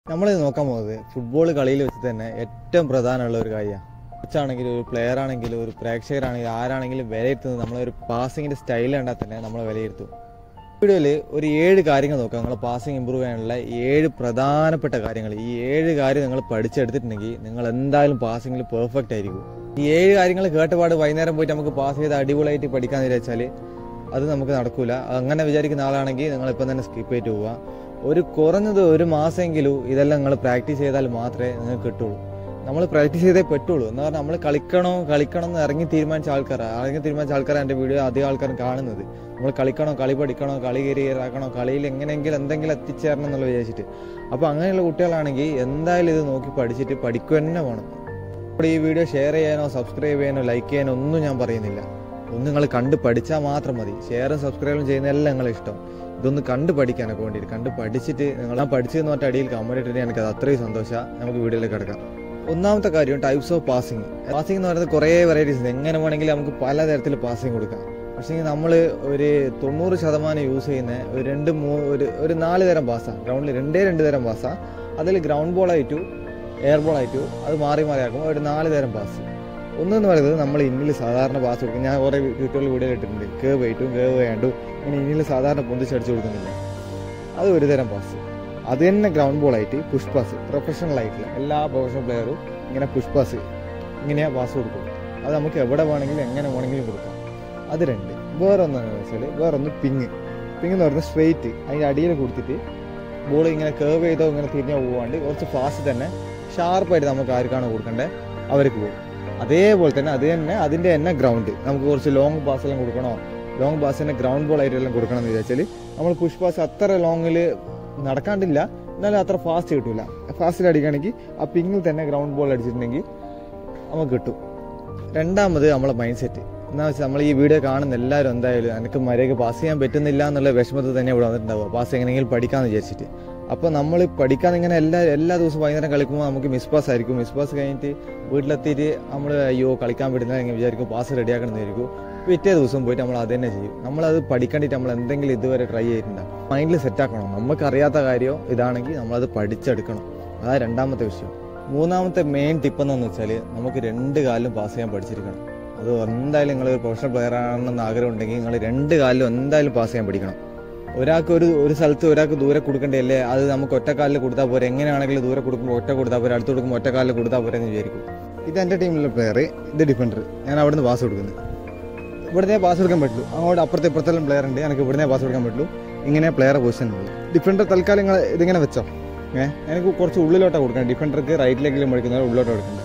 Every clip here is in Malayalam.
നമ്മൾ നോക്കാൻ പോകുന്നത് ഫുട്ബോൾ കളിയിൽ വെച്ച് തന്നെ ഏറ്റവും പ്രധാനമുള്ള ഒരു കാര്യമാണ് കോച്ചാണെങ്കിലും ഒരു പ്ലെയർ ആണെങ്കിലും ഒരു പ്രേക്ഷകരാണെങ്കിലും ആരാണെങ്കിലും വിലയിരുത്തുന്നത് നമ്മളെ ഒരു പാസിങ്ങിന്റെ സ്റ്റൈൽ കണ്ടാൽ തന്നെ നമ്മളെ വിലയിരുത്തും വീഡിയോയിൽ ഒരു ഏഴ് കാര്യങ്ങൾ നോക്കാം നിങ്ങൾ പാസിങ് ഇമ്പ്രൂവ് ചെയ്യാനുള്ള ഏഴ് പ്രധാനപ്പെട്ട കാര്യങ്ങൾ ഈ ഏഴ് കാര്യം നിങ്ങൾ പഠിച്ചെടുത്തിട്ടുണ്ടെങ്കിൽ നിങ്ങൾ എന്തായാലും പാസിങ്ങിൽ പെർഫെക്റ്റ് ആയിരിക്കും ഈ ഏഴ് കാര്യങ്ങൾ കേട്ടപാട് വൈകുന്നേരം പോയിട്ട് നമുക്ക് പാസ് ചെയ്ത് അടിപൊളിയായിട്ട് പഠിക്കാന്ന് വിചാരിച്ചാൽ അത് നമുക്ക് നടക്കൂല അങ്ങനെ വിചാരിക്കുന്ന ആളാണെങ്കിൽ നിങ്ങൾ ഇപ്പം തന്നെ സ്കിപ്പ് ചെയ്തിട്ട് പോവുക ഒരു കുറഞ്ഞത് ഒരു മാസമെങ്കിലും ഇതെല്ലാം നിങ്ങൾ പ്രാക്ടീസ് ചെയ്താൽ മാത്രമേ നിങ്ങൾക്ക് കിട്ടുള്ളൂ നമ്മൾ പ്രാക്ടീസ് ചെയ്തേ പറ്റുള്ളൂ എന്ന് പറഞ്ഞാൽ നമ്മൾ കളിക്കണോ കളിക്കണം എന്ന് ഇറങ്ങി തീരുമാനിച്ച ആൾക്കാരാണ് ഇറങ്ങി തീരുമാനിച്ച ആൾക്കാരാണ് എൻ്റെ വീഡിയോ അധികം ആൾക്കാരും കാണുന്നത് നമ്മൾ കളിക്കണോ കളി പഠിക്കണോ കളി കരിയറാക്കണോ കളിയിൽ എങ്ങനെയെങ്കിലും എന്തെങ്കിലും എത്തിച്ചേരണം എന്നുള്ള വിചാരിച്ചിട്ട് അപ്പോൾ അങ്ങനെയുള്ള കുട്ടികളാണെങ്കിൽ എന്തായാലും ഇത് നോക്കി പഠിച്ചിട്ട് പഠിക്കുക തന്നെ വേണം ഇവിടെ ഈ വീഡിയോ ഷെയർ ചെയ്യാനോ സബ്സ്ക്രൈബ് ചെയ്യാനോ ലൈക്ക് ചെയ്യാനോ ഒന്നും ഞാൻ പറയുന്നില്ല ഒന്ന് നിങ്ങൾ കണ്ട് പഠിച്ചാൽ മാത്രം മതി ഷെയറും സബ്സ്ക്രൈബും ചെയ്യുന്നതെല്ലാം നിങ്ങളെ ഇഷ്ടം ഇതൊന്ന് കണ്ട് പഠിക്കാനൊക്കെ വേണ്ടിയിട്ട് കണ്ട് പഠിച്ചിട്ട് നിങ്ങൾ ഞാൻ പഠിച്ചതെന്ന് പറഞ്ഞ അടിയിൽ കമന്റ് ഇട്ടിട്ട് എനിക്ക് അത് അത്രയും സന്തോഷമാണ് നമുക്ക് വീഡിയോയിലേക്ക് കിടക്കാം ഒന്നാമത്തെ കാര്യം ടൈപ്സ് ഓഫ് പാസിങ് പാസിംഗ് എന്ന് പറയുന്നത് കുറേ വെറൈറ്റീസ് ഉണ്ട് എങ്ങനെ വേണമെങ്കിലും നമുക്ക് പലതരത്തിൽ പാസിംഗ് കൊടുക്കാം പക്ഷേ നമ്മൾ ഒരു തൊണ്ണൂറ് ശതമാനം യൂസ് ചെയ്യുന്ന ഒരു രണ്ട് മൂ ഒരു ഒരു നാല് തരം പാസ്സാണ് ഗ്രൗണ്ടിൽ രണ്ടേ രണ്ട് തരം പാസ്സാണ് അതിൽ ഗ്രൗണ്ട് ബോൾ ആയിട്ടു എയർ ബോൾ ആയിട്ടു അത് മാറി മാറി ആക്കുമ്പോൾ ഒരു നാല് തരം പാസ് ഒന്നെന്ന് പറയുന്നത് നമ്മൾ ഇന്നിൽ സാധാരണ പാസ് കൊടുക്കും ഞാൻ കുറേ ട്യൂട്ടോറിയൽ വീഡിയോ ഇട്ടിട്ടുണ്ട് കേവ് ആയിട്ടും കേവ് വേണ്ടും ഇങ്ങനെ ഇന്നിൽ സാധാരണ പൊന്തിച്ചടിച്ച് കൊടുക്കുന്നില്ല അത് ഒരു തരം പാസ് അത് തന്നെ ഗ്രൗണ്ട് ബോൾ ആയിട്ട് പുഷ് പാസ് പ്രൊഫഷണൽ ആയിട്ടുള്ള എല്ലാ പ്രൊഫഷണൽ പ്ലെയറും ഇങ്ങനെ പുഷ് പാസ് ഇങ്ങനെയാ പാസ് കൊടുക്കും അത് നമുക്ക് എവിടെ വേണമെങ്കിലും എങ്ങനെ വേണമെങ്കിലും കൊടുക്കാം അത് രണ്ട് വേറെ ഒന്നെന്ന് വെച്ചാൽ വേറൊന്ന് പിങ് പിങ് എന്ന് പറയുന്നത് സ്ട്രെയിറ്റ് അതിൻ്റെ അടിയിൽ കൊടുത്തിട്ട് ബോൾ ഇങ്ങനെ കേവ് ചെയ്തോ ഇങ്ങനെ തിരിഞ്ഞോ പോവാണ്ട് കുറച്ച് ഫാസ്റ്റ് തന്നെ ഷാർപ്പായിട്ട് നമുക്ക് ആർക്കാണ് കൊടുക്കേണ്ടത് അവർക്ക് പോകും അതേപോലെ തന്നെ അത് തന്നെ അതിൻ്റെ തന്നെ ഗ്രൗണ്ട് നമുക്ക് കുറച്ച് ലോങ് പാസ് എല്ലാം കൊടുക്കണോ ലോങ് പാസ് തന്നെ ഗ്രൗണ്ട് ബോൾ ആയിട്ടെല്ലാം കൊടുക്കണം എന്ന് വിചാരിച്ചാൽ നമ്മൾ പുഷ് പാസ് അത്ര ലോങ്ങിൽ നടക്കാണ്ടില്ല എന്നാലും അത്ര ഫാസ്റ്റ് കിട്ടൂല ഫാസ്റ്റിൽ അടിക്കുകയാണെങ്കിൽ ആ പിങ്ങിൽ തന്നെ ഗ്രൗണ്ട് ബോൾ അടിച്ചിട്ടുണ്ടെങ്കിൽ നമുക്ക് കിട്ടും രണ്ടാമത് നമ്മളെ മൈൻഡ് സെറ്റ് എന്താ വെച്ചാൽ നമ്മൾ ഈ വീഡിയോ കാണുന്ന എല്ലാവരും എന്തായാലും എനിക്ക് മര്യാദയ്ക്ക് പാസ് ചെയ്യാൻ പറ്റുന്നില്ല എന്നുള്ള വിഷമത്തിൽ തന്നെ ഇവിടെ വന്നിട്ടുണ്ടാവുക പാസ് എങ്ങനെയെങ്കിലും പഠിക്കാമെന്ന് വിചാരിച്ചിട്ട് അപ്പോൾ നമ്മൾ പഠിക്കാൻ ഇങ്ങനെ എല്ലാ എല്ലാ ദിവസവും വൈകുന്നേരം കളിക്കുമ്പോൾ നമുക്ക് മിസ് പാസ് ആയിരിക്കും മിസ് പാസ് കഴിഞ്ഞിട്ട് വീട്ടിലെത്തിയിട്ട് നമ്മൾ അയ്യോ കളിക്കാൻ പറ്റുന്ന എങ്ങനെ വിചാരിക്കും പാസ് റെഡിയാക്കണം വിചാരിക്കും പിറ്റേ ദിവസം പോയിട്ട് നമ്മൾ അത് തന്നെ ചെയ്യും നമ്മളത് പഠിക്കേണ്ടിട്ട് നമ്മൾ എന്തെങ്കിലും ഇതുവരെ ട്രൈ ചെയ്തിട്ടുണ്ടാവും മൈൻഡിൽ സെറ്റ് ആക്കണം നമുക്ക് അറിയാത്ത കാര്യം ഇതാണെങ്കിൽ നമ്മളത് പഠിച്ചെടുക്കണം അതാണ് രണ്ടാമത്തെ വിഷയം മൂന്നാമത്തെ മെയിൻ ടിപ്പ് എന്ന് വെച്ചാൽ നമുക്ക് രണ്ട് കാലിലും പാസ് ചെയ്യാൻ പഠിച്ചിരിക്കണം അത് എന്തായാലും നിങ്ങൾ ഒരു പ്രൊഫഷണൽ പ്ലെയർ ആണെന്ന് ആഗ്രഹം ഉണ്ടെങ്കിൽ നിങ്ങൾ രണ്ട് കാലിലും എന്തായാലും പാസ് ചെയ്യാൻ പഠിക്കണം ഒരാൾക്ക് ഒരു ഒരു സ്ഥലത്ത് ഒരാൾക്ക് ദൂരെ കൊടുക്കണ്ടല്ലേ അത് നമുക്ക് ഒറ്റക്കാലിൽ കൊടുത്താൽ പോരെ എങ്ങനെയാണെങ്കിലും ദൂരെ കൊടുക്കുമ്പോൾ ഒറ്റ കൊടുത്താൽ പോരെ അടുത്ത് കൊടുക്കുമ്പോൾ ഒറ്റക്കാലിൽ കൊടുത്താൽ പോരെ എന്ന് വിചാരിക്കും ഇത് എൻ്റെ ടീമിലുള്ള പ്ലെയർ ഇത് ഡിഫൻഡർ ഞാൻ അവിടുന്ന് പാസ് കൊടുക്കുന്നത് ഇവിടുത്തെ പാസ് കൊടുക്കാൻ പറ്റുള്ളൂ അങ്ങോട്ട് അപ്പുറത്തെ ഇപ്പുറത്തെല്ലാം പ്ലെയർ ഉണ്ട് എനിക്ക് ഇവിടുന്ന് പാസ് കൊടുക്കാൻ പറ്റുള്ളൂ ഇങ്ങനെ പ്ലെയർ പൊസിഷൻ ഉള്ളൂ ഡിഫൻഡർ തൽക്കാലം നിങ്ങൾ ഇതിങ്ങനെ വെച്ചോ ഏഹ് എനിക്ക് കുറച്ച് ഉള്ളിലോട്ടാണ് കൊടുക്കണം ഡിഫൻഡർക്ക് റൈറ്റിലേക്കിലും പഠിക്കുന്നത് ഉള്ളിലോട്ട് കൊടുക്കുന്നത്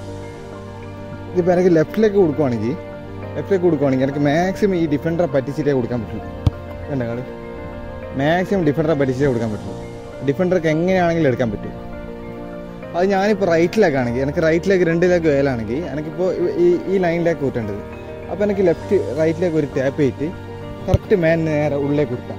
ഇതിപ്പോൾ എനിക്ക് ലെഫ്റ്റിലേക്ക് കൊടുക്കുവാണെങ്കിൽ ലെഫ്റ്റിലേക്ക് കൊടുക്കുവാണെങ്കിൽ എനിക്ക് മാക്സിമം ഈ ഡിഫൻഡറെ പറ്റിച്ചിട്ടേ കൊടുക്കാൻ പറ്റുള്ളൂ കണ്ടോ നിങ്ങൾ മാക്സിമം ഡിഫൻഡറെ പറ്റിച്ചിട്ടേ കൊടുക്കാൻ പറ്റുള്ളൂ ഡിഫൻഡർക്ക് എങ്ങനെയാണെങ്കിലും എടുക്കാൻ പറ്റും അത് ഞാനിപ്പോൾ റൈറ്റിലേക്കാണെങ്കിൽ എനിക്ക് റൈറ്റിലേക്ക് രണ്ടിലേക്ക് വേലാണെങ്കിൽ എനിക്കിപ്പോൾ ഈ ഈ ലൈനിലേക്ക് കൂട്ടേണ്ടത് അപ്പോൾ എനിക്ക് ലെഫ്റ്റ് റൈറ്റിലേക്ക് ഒരു ടാപ്പ് ചെയ്തിട്ട് കറക്റ്റ് മാൻ നേരെ ഉള്ളിലേക്ക് കൊടുക്കാം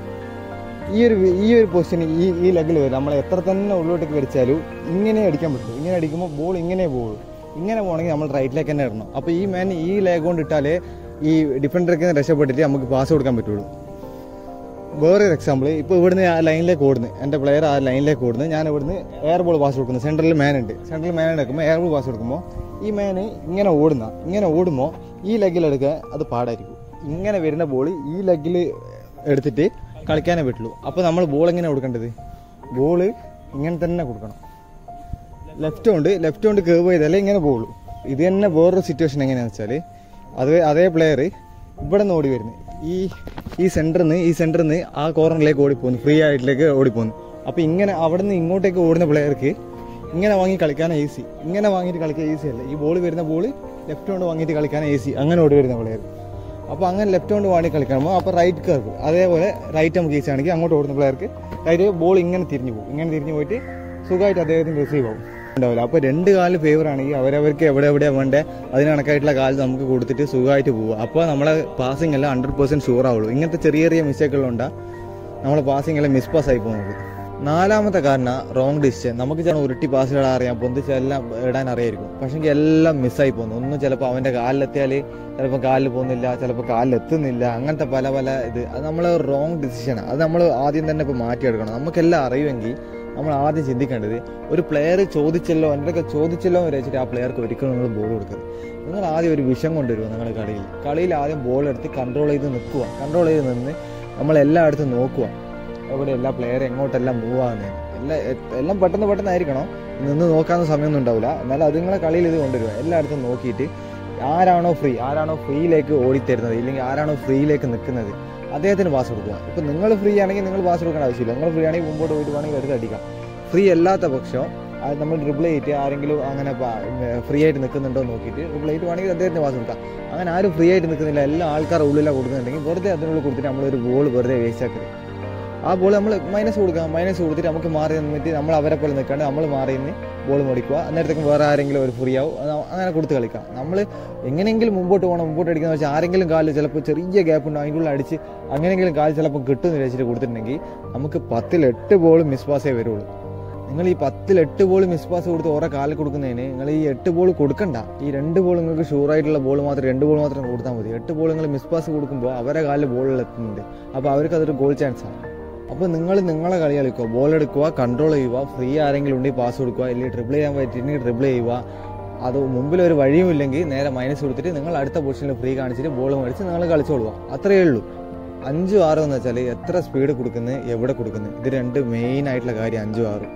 ഈ ഒരു ഈ ഒരു പൊസിഷൻ ഈ ഈ ലെഗിൽ വരും നമ്മൾ എത്ര തന്നെ ഉള്ളിലോട്ടേക്ക് വരച്ചാലും ഇങ്ങനെ അടിക്കാൻ പറ്റുള്ളൂ ഇങ്ങനെ അടിക്കുമ്പോൾ ബോൾ ഇങ്ങനെ പോകുള്ളൂ ഇങ്ങനെ പോകണമെങ്കിൽ നമ്മൾ റൈറ്റിലേക്ക് തന്നെ ഇടണം അപ്പോൾ ഈ മാൻ ഈ ലെഗ് കൊണ്ട് ഇട്ടാലേ ഈ ഡിഫൻഡർക്ക് രക്ഷപ്പെട്ടിട്ട് നമുക്ക് പാസ് കൊടുക്കാൻ പറ്റുള്ളൂ വേറൊരു എക്സാമ്പിൾ ഇപ്പോൾ ഇവിടുന്ന് ആ ലൈനിലേക്ക് ഓടുന്നു എൻ്റെ പ്ലെയർ ആ ലൈനിലേക്ക് ഓടുന്നു ഞാൻ ഇവിടുന്ന് എയർ ബോൾ പാസ് കൊടുക്കുന്നു സെൻട്രലിൽ മാൻ ഉണ്ട് സെൻട്രൽ മാൻ എടുക്കുമ്പോൾ എയർ ബോൾ പാസ് കൊടുക്കുമ്പോൾ ഈ മാന് ഇങ്ങനെ ഓടുന്ന ഇങ്ങനെ ഓടുമ്പോൾ ഈ ലെഗിൽ എടുക്കുക അത് പാടായിരിക്കും ഇങ്ങനെ വരുന്ന ബോൾ ഈ ലെഗിൽ എടുത്തിട്ട് കളിക്കാനേ പറ്റുള്ളൂ അപ്പോൾ നമ്മൾ ബോൾ എങ്ങനെ കൊടുക്കേണ്ടത് ബോൾ ഇങ്ങനെ തന്നെ കൊടുക്കണം ലെഫ്റ്റ് കൊണ്ട് ലെഫ്റ്റ് കൊണ്ട് കേവ് ചെയ്താലേ ഇങ്ങനെ പോകുള്ളൂ ഇത് തന്നെ വേറൊരു സിറ്റുവേഷൻ എങ്ങനെയാണെന്ന് വെച്ചാൽ അത് അതേ പ്ലെയർ ഇവിടെ നിന്ന് ഓടി വരുന്നത് ഈ ഈ സെൻറ്ററിൽ നിന്ന് ഈ സെൻറ്ററിൽ നിന്ന് ആ കോർണറിലേക്ക് ഓടിപ്പോകുന്നു ഫ്രീ ആയിട്ടിലേക്ക് ഓടിപ്പോകുന്നു അപ്പോൾ ഇങ്ങനെ അവിടെ നിന്ന് ഇങ്ങോട്ടേക്ക് ഓടുന്ന പ്ലെയർക്ക് ഇങ്ങനെ വാങ്ങി കളിക്കാൻ ഈസി ഇങ്ങനെ വാങ്ങിയിട്ട് കളിക്കാൻ ഈസി അല്ല ഈ ബോൾ വരുന്ന ബോൾ ലെഫ്റ്റ് കൊണ്ട് വാങ്ങിയിട്ട് കളിക്കാൻ ഈസി അങ്ങനെ ഓടി വരുന്ന പ്ലെയർ അപ്പോൾ അങ്ങനെ ലെഫ്റ്റ് കൊണ്ട് വാങ്ങി കളിക്കുമ്പോൾ അപ്പോൾ റൈറ്റ് കർവ് അതേപോലെ റൈറ്റ് നമുക്ക് ഈസി ആണെങ്കിൽ അങ്ങോട്ട് ഓടുന്ന പ്ലെയർക്ക് റൈറ്റ് ബോൾ ഇങ്ങനെ തിരിഞ്ഞു പോകും ഇങ്ങനെ തിരിഞ്ഞു പോയിട്ട് സുഖമായിട്ട് അദ്ദേഹത്തിന് റിസീവ് ആവും ഉണ്ടാവില്ല അപ്പോൾ രണ്ട് കാല് ഫേവർ ആണെങ്കിൽ അവരവർക്ക് എവിടെ എവിടെയാണ് വേണ്ടത് അതിന് കണക്കായിട്ടുള്ള കാല് നമുക്ക് കൊടുത്തിട്ട് സുഖമായിട്ട് പോവുക അപ്പോൾ നമ്മളെ പാസിംഗ് എല്ലാം ഹൺഡ്രഡ് പെർസെൻറ്റ് ഷുവർ ആവുള്ളൂ ഇങ്ങനത്തെ ചെറിയ ചെറിയ മിസ്റ്റേക്കുകളുണ്ടാ നമ്മളെ പാസിംഗ് എല്ലാം മിസ് പാസ് ആയി പോകുന്നത് നാലാമത്തെ കാരണം റോങ് ഡിസിഷൻ നമുക്ക് ചില ഉരുട്ടി പാസ് ഇടാൻ അറിയാം പൊന്തിച്ച് എല്ലാം ഇടാൻ അറിയായിരിക്കും പക്ഷെങ്കിൽ എല്ലാം മിസ്സായി പോകുന്നു ഒന്നും ചിലപ്പോൾ അവൻ്റെ കാലിലെത്തിയാൽ ചിലപ്പോൾ കാലിൽ പോകുന്നില്ല ചിലപ്പോൾ കാലിലെത്തുന്നില്ല അങ്ങനത്തെ പല പല ഇത് അത് നമ്മൾ റോങ് ഡിസിഷനാണ് അത് നമ്മൾ ആദ്യം തന്നെ ഇപ്പോൾ മാറ്റിയെടുക്കണം നമുക്കെല്ലാം അറിയുമെങ്കിൽ നമ്മൾ ആദ്യം ചിന്തിക്കേണ്ടത് ഒരു പ്ലെയർ ചോദിച്ചല്ലോ എൻ്റെ ചോദിച്ചല്ലോ എന്ന് വെച്ചിട്ട് ആ പ്ലെയർക്ക് ഒരിക്കലും നിങ്ങൾ ബോൾ കൊടുക്കരുത് നിങ്ങൾ ആദ്യം ഒരു വിഷം കൊണ്ടുവരുമോ നിങ്ങൾ കളിയിൽ കളിയിൽ ആദ്യം ബോൾ എടുത്ത് കൺട്രോൾ ചെയ്ത് നിൽക്കുക കൺട്രോൾ ചെയ്ത് നിന്ന് നമ്മൾ എല്ലായിടത്തും നോക്കുക അവിടെ എല്ലാ പ്ലെയർ എങ്ങോട്ടെല്ലാം മൂവ് ആകുന്നതിന് എല്ലാം എല്ലാം പെട്ടെന്ന് പെട്ടെന്നായിരിക്കണം നിന്ന് നോക്കാവുന്ന സമയമൊന്നും ഉണ്ടാവില്ല എന്നാലും അത് നിങ്ങളെ കളിയിൽ ഇത് കൊണ്ടുവരിക എല്ലായിടത്തും നോക്കിയിട്ട് ആരാണോ ഫ്രീ ആരാണോ ഫ്രീയിലേക്ക് ഓടിത്തരുന്നത് ഇല്ലെങ്കിൽ ആരാണോ ഫ്രീയിലേക്ക് നിൽക്കുന്നത് അദ്ദേഹത്തിന് പാസ് കൊടുക്കുക ഇപ്പം നിങ്ങൾ ഫ്രീ ആണെങ്കിൽ നിങ്ങൾ പാസ് കൊടുക്കേണ്ട ആവശ്യമില്ല നിങ്ങൾ ഫ്രീ ആണെങ്കിൽ മുമ്പോട്ട് പോയിട്ട് വേണമെങ്കിൽ എടുത്ത് അടിക്കാം ഫ്രീ അല്ലാത്ത പക്ഷം അത് നമ്മൾ ഡ്രിബിൾ ചെയ്തിട്ട് ആരെങ്കിലും അങ്ങനെ ഫ്രീ ആയിട്ട് നിൽക്കുന്നുണ്ടോ എന്ന് നോക്കിയിട്ട് ഡ്രിബിൾ ചെയ്തിട്ട് വേണമെങ്കിൽ അദ്ദേഹത്തിന് പാസ് കൊടുക്കാം അങ്ങനെ ആരും ഫ്രീ ആയിട്ട് നിൽക്കുന്നില്ല എല്ലാ ആൾക്കാരുടെ ഉള്ളിലാണ് കൊടുക്കുന്നുണ്ടെങ്കിൽ വെറുതെ അതിനുള്ളിൽ കൊടുത്തിട്ട് നമ്മളൊരു ബോൾ വെറുതെ വേസ്റ്റ് ആക്കരുത് ആ ബോൾ നമ്മൾ മൈനസ് കൊടുക്കാം മൈനസ് കൊടുത്തിട്ട് നമുക്ക് മാറി നിന്നിട്ട് നമ്മൾ അവരെ പോലെ നിൽക്കാണ്ട് നമ്മൾ മാറി നിന്ന് ബോൾ മേടിക്കുക അന്നേരത്തേക്കും വേറെ ആരെങ്കിലും ഒരു ഫ്രീ ആവും അത് അങ്ങനെ കൊടുത്ത് കളിക്കാം നമ്മൾ എങ്ങനെയെങ്കിലും മുമ്പോട്ട് പോകണം മുമ്പോട്ട് അടിക്കുന്ന വെച്ചാൽ ആരെങ്കിലും കാലിൽ ചിലപ്പോൾ ചെറിയ ഗ്യാപ്പ് ഉണ്ട് അതിൻ്റെ ഉള്ളിൽ അടിച്ച് അങ്ങനെയെങ്കിലും കാലിൽ ചിലപ്പോൾ കിട്ടുമെന്ന് വെച്ചിട്ട് കൊടുത്തിട്ടുണ്ടെങ്കിൽ നമുക്ക് പത്തിൽ എട്ട് ബോൾ മിസ് പാസ്സേ വരുള്ളൂ നിങ്ങൾ ഈ പത്തിൽ എട്ട് ബോൾ മിസ് പാസ് കൊടുത്ത് ഓരോ കാലിൽ കൊടുക്കുന്നതിന് നിങ്ങൾ ഈ എട്ട് ബോൾ കൊടുക്കണ്ട ഈ രണ്ട് ബോൾ നിങ്ങൾക്ക് ഷൂർ ആയിട്ടുള്ള ബോൾ മാത്രം രണ്ട് ബോൾ മാത്രം കൊടുത്താൽ മതി എട്ട് ബോൾ നിങ്ങൾ മിസ് പാസ് കൊടുക്കുമ്പോൾ അവരെ കാലിൽ ബോളിൽ എത്തുന്നുണ്ട് അപ്പോൾ അവർക്ക് അതൊരു ഗോൾ ചാൻസ് ആണ് അപ്പോൾ നിങ്ങൾ നിങ്ങളെ കളി കളിക്കുക ബോൾ എടുക്കുക കൺട്രോൾ ചെയ്യുക ഫ്രീ ആരെങ്കിലും ഉണ്ടെങ്കിൽ പാസ് കൊടുക്കുക അല്ലെങ്കിൽ ട്രിപ്പിൾ ചെയ്യാൻ പറ്റിയിട്ടുണ്ടെങ്കിൽ ട്രിപ്പിൾ ചെയ്യുക അത് മുമ്പിൽ ഒരു വഴിയും ഇല്ലെങ്കിൽ നേരെ മൈനസ് കൊടുത്തിട്ട് നിങ്ങൾ അടുത്ത പൊസിഷനിൽ ഫ്രീ കാണിച്ചിട്ട് ബോൾ മേടിച്ച് നിങ്ങൾ കളിച്ചോളുക അത്രയേ ഉള്ളൂ അഞ്ചും ആറും എന്ന് വെച്ചാൽ എത്ര സ്പീഡ് കൊടുക്കുന്നത് എവിടെ കൊടുക്കുന്നത് ഇത് രണ്ട് മെയിൻ ആയിട്ടുള്ള കാര്യം അഞ്ചും ആറും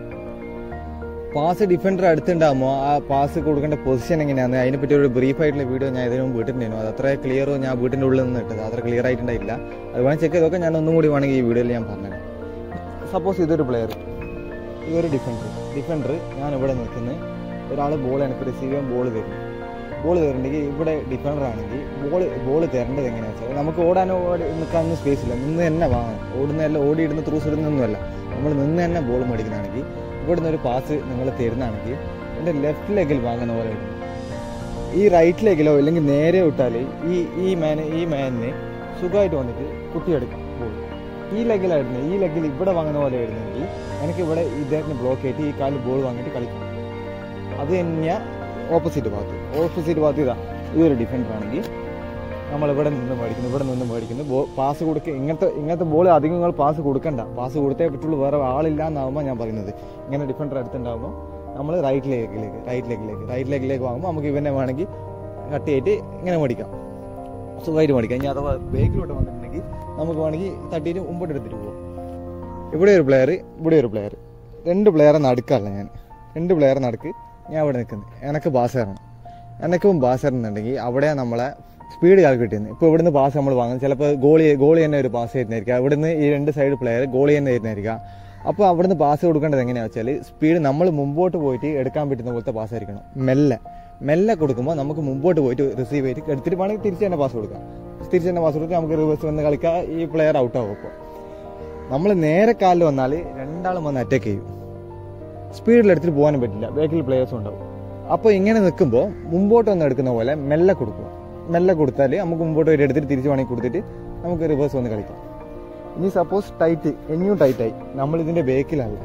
പാസ് ഡിഫൻഡർ അടുത്തുണ്ടാകുമ്പോൾ ആ പാസ് കൊടുക്കേണ്ട പൊസിഷൻ എങ്ങനെയാണ് അതിനെപ്പറ്റി ഒരു ബ്രീഫ് ആയിട്ടുള്ള വീഡിയോ ഞാൻ ഇതിനു മുമ്പ് ഇട്ടിട്ടുണ്ടായിരുന്നു അത് അത്ര ക്ലിയറോ ഞാൻ വീട്ടിൻ്റെ ഉള്ളിൽ നിന്ന് ഇട്ടത് അത്ര ക്ലിയർ ആയിട്ടുണ്ടായില്ല അത് വേണമെങ്കിൽ ചെക്ക് ചെയ്തൊക്കെ ഞാൻ ഒന്നും കൂടി വേണമെങ്കിൽ ഈ വീഡിയോയിൽ ഞാൻ പറഞ്ഞു സപ്പോസ് ഇതൊരു പ്ലെയർ ഇതൊരു ഡിഫൻഡർ ഡിഫൻഡർ ഞാൻ ഇവിടെ നിൽക്കുന്ന ഒരാൾ ബോൾ എനിക്ക് റിസീവ് ചെയ്യാൻ ബോൾ തരുന്നു ബോൾ തരുന്നുണ്ടെങ്കിൽ ഇവിടെ ഡിഫൻഡർ ആണെങ്കിൽ ബോൾ ബോൾ തരേണ്ടത് എങ്ങനെയാണെന്ന് വെച്ചാൽ നമുക്ക് ഓടാനോ ഓടി നിൽക്കാനൊന്നും സ്പേസ് ഇല്ല നിന്ന് തന്നെ വാങ്ങണം ഓടുന്നതല്ല ഓടിയിടുന്ന ത്രൂസ് ഇടുന്നൊന്നുമല്ല നമ്മൾ നിന്ന് തന്നെ ബോൾ മേടിക്കുന്നതാണെങ്കിൽ ഇവിടുന്ന് ഒരു പാസ് നിങ്ങൾ തരുന്നതാണെങ്കിൽ എൻ്റെ ലെഫ്റ്റ് ലെഗിൽ വാങ്ങുന്ന പോലെ ഇടുന്നു ഈ റൈറ്റ് ലെഗിലോ അല്ലെങ്കിൽ നേരെ വിട്ടാൽ ഈ ഈ മാന് ഈ മാനിന് സുഖമായിട്ട് വന്നിട്ട് കുത്തിയെടുക്കാം ബോൾ ഈ ലെഗിലായിരുന്നു ഈ ലെഗിൽ ഇവിടെ വാങ്ങുന്ന പോലെ ആയിരുന്നെങ്കിൽ എനിക്ക് ഇവിടെ ഇദ്ദേഹത്തിന് ബ്ലോക്ക് ചെയ്തിട്ട് ഈ കാലിൽ ബോൾ വാങ്ങിയിട്ട് കളിക്കാം അത് തന്നെയാ ഓപ്പോസിറ്റ് ഭാഗത്ത് ഓപ്പോസിറ്റ് ഭാഗത്ത് ഇതാ ഇതൊരു ഡിഫൻഡർ ആണെങ്കിൽ നമ്മൾ ഇവിടെ നിന്ന് മേടിക്കുന്നു ഇവിടെ നിന്ന് മേടിക്കുന്നു ബോ പാസ് കൊടുക്കുക ഇങ്ങനത്തെ ഇങ്ങനത്തെ ബോൾ അധികം നിങ്ങൾ പാസ് കൊടുക്കണ്ട പാസ് കൊടുത്തേ പറ്റുള്ളൂ വേറെ ആളില്ല എന്നാകുമ്പോൾ ഞാൻ പറയുന്നത് ഇങ്ങനെ ഡിഫൻഡർ അടുത്തുണ്ടാകുമ്പോൾ നമ്മൾ റൈറ്റ് ലെഗിലേക്ക് റൈറ്റ് ലെഗിലേക്ക് റൈറ്റ് ലെഗിലേക്ക് വാങ്ങുമ്പോൾ നമുക്ക് ഇവനെ വേണമെങ്കിൽ കട്ട് ചെയ്തിട്ട് ഇങ്ങനെ മേടിക്കാം സുഖമായിട്ട് മേടിക്കാം ഇനി അഥവാ ബേക്കിലോട്ട് വന്നിട്ടുണ്ടെങ്കിൽ നമുക്ക് വേണമെങ്കിൽ തട്ടിയിട്ട് മുമ്പോട്ട് എടുത്തിട്ട് പോകും ഇവിടെ ഒരു പ്ലെയർ ഇവിടെ ഒരു പ്ലെയർ രണ്ട് പ്ലെയറെ നടുക്കല്ല ഞാൻ രണ്ട് പ്ലെയറെ നടുക്ക് ഞാൻ അവിടെ നിൽക്കുന്നത് എനക്ക് പാസ് തരണം എനക്കും പാസ് തരുന്നുണ്ടെങ്കിൽ അവിടെ നമ്മളെ സ്പീഡ് കാൽക്കുലേറ്റ് ഇപ്പോൾ ഇവിടുന്ന് പാസ് നമ്മൾ വാങ്ങുന്നത് ചിലപ്പോൾ ഗോളി ഗോളി തന്നെ ഒരു പാസ് തരുന്നതായിരിക്കും ഇവിടുന്ന് ഈ രണ്ട് സൈഡ് പ്ലെയർ ഗോളി തന്നെ തരുന്നതായിരിക്കും അപ്പോൾ അവിടുന്ന് പാസ് കൊടുക്കേണ്ടത് എങ്ങനെയാണെന്ന് വെച്ചാൽ സ്പീഡ് നമ്മൾ മുമ്പോട്ട് പോയിട്ട് എടുക്കാൻ പറ്റുന്ന പോലത്തെ പാസ് ആയിരിക്കണം മെല്ലെ മെല്ലെ കൊടുക്കുമ്പോൾ നമുക്ക് മുമ്പോട്ട് പോയിട്ട് റിസീവ് ചെയ്തിട്ട് എടുത്തിട്ട് വേണമെങ്കിൽ തിരിച്ച് തന്നെ പാസ് കൊടുക്കാം തിരിച്ച് തന്നെ പാസ് കൊടുത്ത് നമുക്ക് റിവേഴ്സ് വന്ന് കളിക്കാം ഈ പ്ലെയർ ഔട്ട് ആവും അപ്പോൾ നമ്മൾ നേരെ കാലിൽ വന്നാൽ രണ്ടാളും വന്ന് അറ്റാക്ക് ചെയ്യും സ്പീഡിൽ എടുത്തിട്ട് പോകാനും പറ്റില്ല ബാക്കിൽ പ്ലേയേഴ്സും ഉണ്ടാവും അപ്പോൾ ഇങ്ങനെ നിൽക്കുമ്പോൾ മുമ്പോട്ട് വന്ന് എടുക്കുന്ന പോലെ മെല്ലെ കൊടുക്കുക മെല്ലെ കൊടുത്താൽ നമുക്ക് മുമ്പോട്ട് പോയിട്ട് എടുത്തിട്ട് തിരിച്ച് വേണമെങ്കിൽ കൊടുത്തിട്ട് നമുക്ക് റിവേഴ്സ് വന്ന് കളിക്കാം ഇനി സപ്പോസ് ടൈറ്റ് ഇനിയും ടൈറ്റായി നമ്മൾ ഇതിൻ്റെ ബേക്കിലല്ല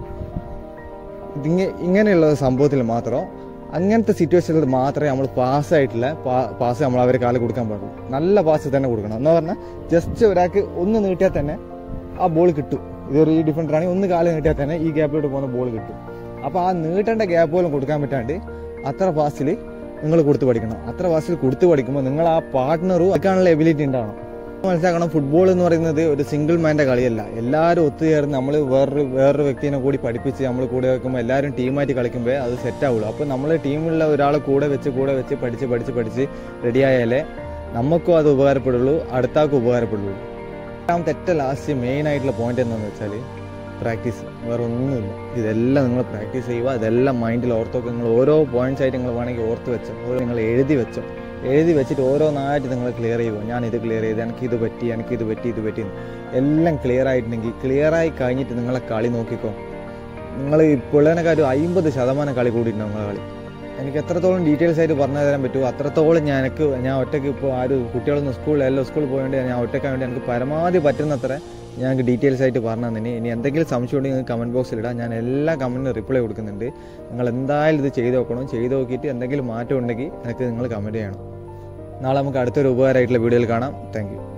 ഇതിങ്ങ ഇങ്ങനെയുള്ള സംഭവത്തിൽ മാത്രം അങ്ങനത്തെ സിറ്റുവേഷനിൽ മാത്രമേ നമ്മൾ പാസ്സായിട്ടുള്ള പാസ് നമ്മൾ അവരെ കാല് കൊടുക്കാൻ പാടുള്ളൂ നല്ല പാസ് തന്നെ കൊടുക്കണം എന്ന് പറഞ്ഞാൽ ജസ്റ്റ് ഒരാൾക്ക് ഒന്ന് നീട്ടിയാൽ തന്നെ ആ ബോൾ കിട്ടും ഇതൊരു ഈ ഡിഫൻഡർ ആണെങ്കിൽ ഒന്ന് കാല് നീട്ടിയാൽ തന്നെ ഈ ഗ്യാപ്പിലോട്ട് പോകുന്ന ബോൾ കിട്ടും അപ്പോൾ ആ നീട്ടേണ്ട ഗ്യാപ്പ് പോലും കൊടുക്കാൻ പറ്റാണ്ട് അത്ര ഫാസ്റ്റിൽ നിങ്ങൾ കൊടുത്ത് പഠിക്കണം അത്ര ഫാസ്റ്റിൽ കൊടുത്ത് പഠിക്കുമ്പോൾ നിങ്ങൾ ആ പാർട്ട്ണറും എടുക്കാനുള്ള എബിലിറ്റി ഉണ്ടാവണം മനസ്സിലാക്കണം ഫുട്ബോൾ എന്ന് പറയുന്നത് ഒരു സിംഗിൾ മാൻ്റെ കളിയല്ല എല്ലാവരും ഒത്തുചേർന്ന് നമ്മൾ വേറൊരു വേറൊരു വ്യക്തിനെ കൂടി പഠിപ്പിച്ച് നമ്മൾ കൂടെ വെക്കുമ്പോൾ എല്ലാവരും ടീമായിട്ട് കളിക്കുമ്പോൾ അത് സെറ്റ് ആവുള്ളൂ അപ്പോൾ നമ്മൾ ടീമിലുള്ള ഒരാളെ കൂടെ വെച്ച് കൂടെ വെച്ച് പഠിച്ച് പഠിച്ച് പഠിച്ച് റെഡിയായാലേ നമുക്കും അത് ഉപകാരപ്പെടുള്ളൂ അടുത്താൾക്കും ഉപകാരപ്പെടുള്ളൂ രണ്ടാമത്തെ ഏറ്റവും ലാസ്റ്റ് മെയിൻ ആയിട്ടുള്ള പോയിന്റ് എന്താണെന്ന് വെച്ചാൽ പ്രാക്ടീസ് വേറെ ഒന്നുമില്ല ഇതെല്ലാം നിങ്ങൾ പ്രാക്ടീസ് ചെയ്യുക ഇതെല്ലാം മൈൻഡിൽ ഓർത്തൊക്കെ നിങ്ങൾ ഓരോ പോയിന്റ്സ് ആയിട്ട് നിങ്ങൾ വേണമെങ്കിൽ ഓർത്ത് വെച്ചോ ഓരോ നിങ്ങൾ എഴുതി വെച്ചോ എഴുതി വെച്ചിട്ട് ഓരോന്നായിട്ട് നിങ്ങൾ ക്ലിയർ ചെയ്യുമോ ഞാൻ ഇത് ക്ലിയർ ചെയ്ത് എനിക്ക് ഇത് പറ്റി എനിക്ക് ഇത് പറ്റി ഇത് പറ്റി എല്ലാം ക്ലിയർ ആയിട്ടുണ്ടെങ്കിൽ ക്ലിയർ ആയി കഴിഞ്ഞിട്ട് നിങ്ങളെ കളി നോക്കിക്കോ നിങ്ങൾ പിള്ളേനെക്കാട്ടും അമ്പത് ശതമാനം കളി കൂടിയിട്ടുണ്ടാവും നിങ്ങളെ കളി എനിക്ക് എത്രത്തോളം ഡീറ്റെയിൽസ് ആയിട്ട് പറഞ്ഞു തരാൻ പറ്റുമോ അത്രത്തോളം ഞാൻ എനിക്ക് ഞാൻ ഒറ്റയ്ക്ക് ഇപ്പോൾ ആരും കുട്ടികളൊന്നും സ്കൂളിൽ എല്ലാ സ്കൂളിൽ പോയതുകൊണ്ട് ഞാൻ ഒറ്റയ്ക്കാൻ വേണ്ടി എനിക്ക് പരമാവധി പറ്റുന്നത്ര ഞങ്ങൾക്ക് ഡീറ്റെയിൽസ് ആയിട്ട് പറഞ്ഞു തന്നെ ഇനി എന്തെങ്കിലും സംശയം ഉണ്ടെങ്കിൽ നിങ്ങൾക്ക് കമൻറ്റ് ബോക്സിൽ ഇടാം ഞാൻ എല്ലാ കമൻറ്റിനും റിപ്ലൈ കൊടുക്കുന്നുണ്ട് നിങ്ങൾ എന്തായാലും ഇത് ചെയ്ത് നോക്കണം ചെയ്ത് നോക്കിയിട്ട് എന്തെങ്കിലും മാറ്റം ഉണ്ടെങ്കിൽ എനിക്ക് നിങ്ങൾ കമൻറ്റ് ചെയ്യണം നാളെ നമുക്ക് അടുത്തൊരു ഉപകാരമായിട്ടുള്ള വീഡിയോയിൽ കാണാം താങ്ക്